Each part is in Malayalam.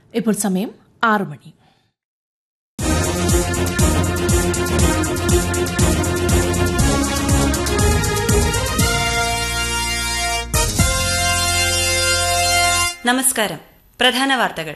ഇപ്പോൾ സമയം ആറു മണി നമസ്കാരം പ്രധാന വാർത്തകൾ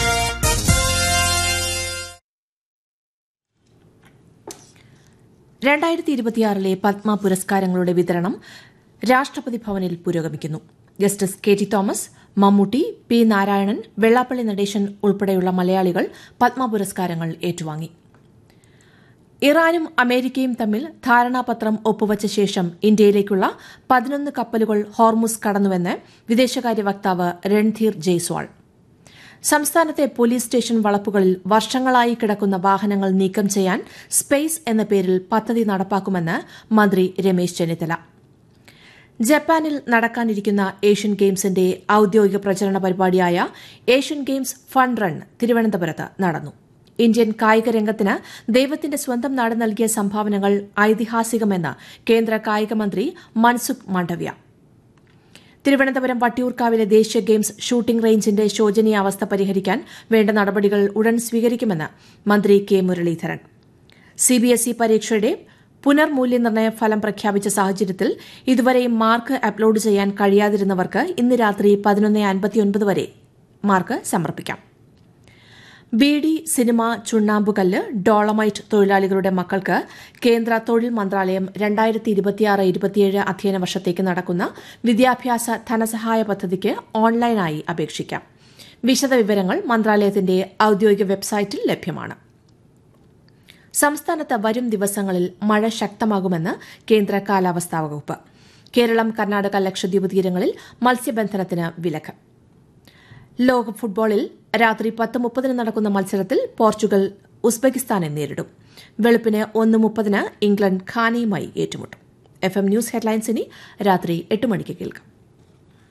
രണ്ടായിരത്തി ഇരുപത്തിയാറിലെ പത്മ പുരസ്കാരങ്ങളുടെ വിതരണം രാഷ്ട്രപതി ഭവനിൽ പുരോഗമിക്കുന്നു justice K T Thomas Mammootty P Narayanan Vellappally Natesan ഉൾപ്പെടെയുള്ള മലയാളികൾ പത്മ പുരസ്കാരങ്ങൾ ഏറ്റുവാങ്ങി ഇറാനും അമേരിക്കയും തമ്മിൽ ധാരണാപത്രം ഒപ്പുവച്ച ശേഷം ഇന്ത്യയിലേക്കുള്ള പതിനൊന്ന് കപ്പലുകൾ ഹോർമുസ് കടന്നുവെന്ന് വിദേശകാര്യ വക്താവ് രൺധീർ ജയ്സ്വാൾ സംസ്ഥാനത്തെ പോലീസ് സ്റ്റേഷൻ വളപ്പുകളിൽ വർഷങ്ങളായി കിടക്കുന്ന വാഹനങ്ങൾ നീക്കം ചെയ്യാൻ സ്പേസ് എന്ന പേരിൽ പദ്ധതി നടപ്പാക്കുമെന്ന് മന്ത്രി രമേശ് ചെന്നിത്തല ജപ്പാനിൽ നടക്കാനിരിക്കുന്ന ഏഷ്യൻ ഗെയിംസിന്റെ ഔദ്യോഗിക പ്രചരണ പരിപാടിയായ ഏഷ്യൻ ഗെയിംസ് ഫണ്ട് റൺ തിരുവനന്തപുരത്ത് നടന്നു ഇന്ത്യൻ കായിക രംഗത്തിന് ദൈവത്തിന്റെ സ്വന്തം നാട് നൽകിയ സംഭാവനകൾ ഐതിഹാസികമെന്ന് കേന്ദ്ര കായിക മന്ത്രി മൻസുഖ് മാണ്ഡവ്യ തിരുവനന്തപുരം വട്ടിയൂർക്കാവിലെ ദേശീയ ഗെയിംസ് ഷൂട്ടിംഗ് റേഞ്ചിന്റെ ശോചനീയാവസ്ഥ പരിഹരിക്കാൻ വേണ്ട നടപടികൾ ഉടൻ സ്വീകരിക്കുമെന്ന് മന്ത്രി കെ മുരളീധരൻ സിബിഎസ്ഇ പരീക്ഷയുടെ പുനർമൂല്യനിർണ്ണയ ഫലം പ്രഖ്യാപിച്ച സാഹചര്യത്തിൽ ഇതുവരെയും മാർക്ക് അപ്ലോഡ് ചെയ്യാൻ കഴിയാതിരുന്നവർക്ക് ഇന്ന് രാത്രി പതിനൊന്ന് അൻപത്തിയൊൻപത് വരെ മാർക്ക് സമർപ്പിക്കാം ബീഡി സിനിമ ചുണ്ണാമ്പുകല്ല് ഡോളമൈറ്റ് തൊഴിലാളികളുടെ മക്കൾക്ക് കേന്ദ്ര തൊഴിൽ മന്ത്രാലയം രണ്ടായിരത്തി ഇരുപത്തിയാറ് ഇരുപത്തിയേഴ് അധ്യയന വർഷത്തേക്ക് നടക്കുന്ന വിദ്യാഭ്യാസ ധനസഹായ പദ്ധതിക്ക് ഓൺലൈനായി അപേക്ഷിക്കാം വിശദവിവരങ്ങൾ മന്ത്രാലയത്തിന്റെ ഔദ്യോഗിക വെബ്സൈറ്റിൽ ലഭ്യമാണ് സംസ്ഥാനത്ത് വരും ദിവസങ്ങളിൽ മഴ ശക്തമാകുമെന്ന് കേന്ദ്ര കാലാവസ്ഥാ വകുപ്പ് കേരളം കർണാടക ലക്ഷദ്വീപ് തീരങ്ങളിൽ മത്സ്യബന്ധനത്തിന് വിലക്ക് ലോക ഫുട്ബോളിൽ രാത്രി പത്ത് മുപ്പതിന് നടക്കുന്ന മത്സരത്തിൽ പോർച്ചുഗൽ ഉസ്ബെക്കിസ്ഥാനെ നേരിടും വെളുപ്പിന് ഒന്ന് മുപ്പതിന് ഇംഗ്ലണ്ട് ഖാനയുമായി ഏറ്റുമുട്ടും എഫ് എം ന്യൂസ് ഹെഡ്ലൈൻസ് ഇനി രാത്രി എട്ട് മണിക്ക് കേൾക്കാം